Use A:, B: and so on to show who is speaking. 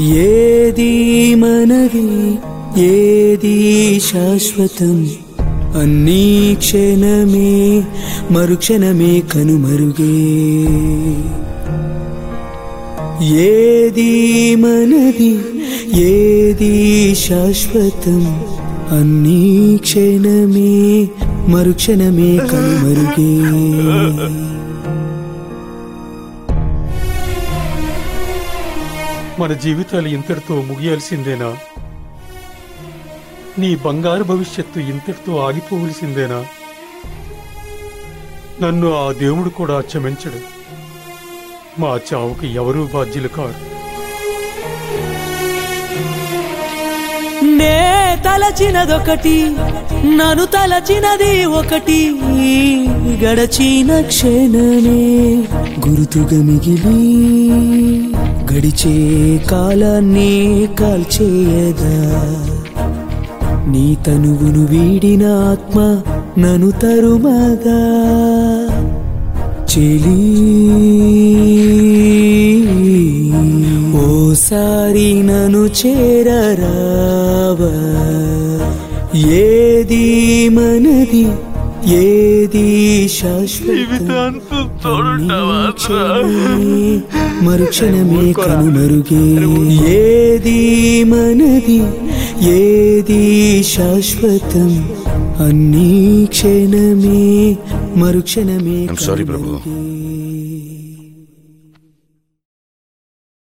A: ఏది మనది ఏది శాశ్వతం అన్నీ క్షణమే మరుక్షణమే కనుమరుగే ఏది మనది ఏది శాశ్వతం అన్నీ క్షణమే మరుక్షణమే కనుమరుగే
B: మన జీవితాలు ఇంతటితో ముగియాల్సిందేనా నీ బంగారు భవిష్యత్తు ఇంతటితో ఆగిపోవలసిందేనా నన్ను ఆ దేవుడు కూడా క్షమించడు మా చావుకి ఎవరూ బాధ్యులు కారు
A: నే తలచినదొకటి నన్ను తలచినది ఒకటి గడచిన క్షణమే గుర్తుగా మిగిలి గడిచే కాలాన్ని కాల్చేయదా నీ తనువును వీడిన ఆత్మ నను తరుమదా చెలి ఓసారి నన్ను చేరరావా ఏది మనది ఏది శాశ్వతం మరుక్షణమే కనుమరుగే ఏది మనది ఏది శాశ్వతం అన్నీ క్షణమే మరుక్షణమే
C: I'm sorry, ప్రభు.
A: కనుమరుగే.